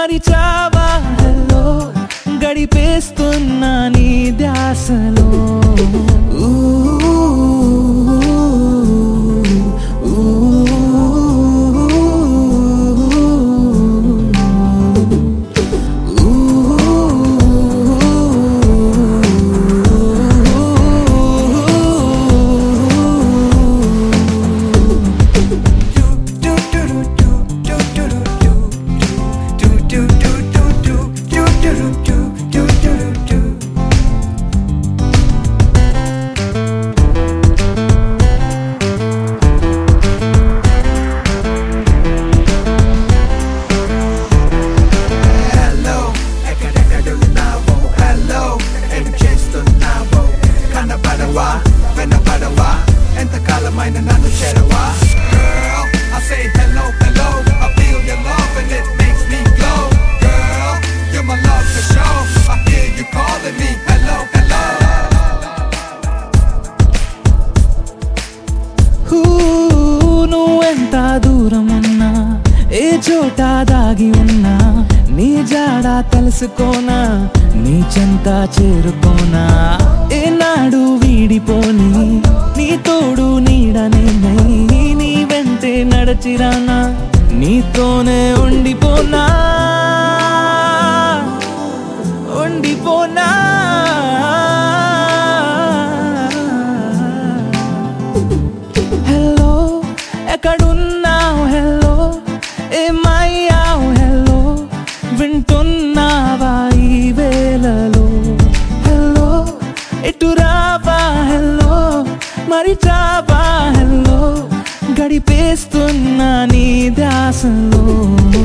మరిచావా hello గడిపేస్తున్నా నీ ధ్యాసలో ఊ, ఊ, హలో ఎక్కడెక్కడున్నావో హలో ఏం చేస్తున్నావో కనపడవా వినపడవా ఎంతకాలమైన నన్ను చేరవా Girl, I say hello, hello I feel your love and it makes me glow Girl, you're my love for sure I hear you calling me hello, hello who, నువ్వెంత దూరం ఉన్నా ఏ చోట దాగి ఉన్నా నీ జాడ తెలుసుకోనా నీ చెంత చేరుకోనా ఏనాడు వీడిపోని నీ తోడు నీడనే నీ వెంటే నడచిరానా నీతోనే ఉండిపోనా ఉండిపోనా హలో ఎక్కడున్నావు హలో ఏమయ్యావు హలో వింటున్నావా ఈ వేళలో హలో ఎటు రావా హలో మరి చావా హలో గడిపేస్తున్నా నీ దాసలో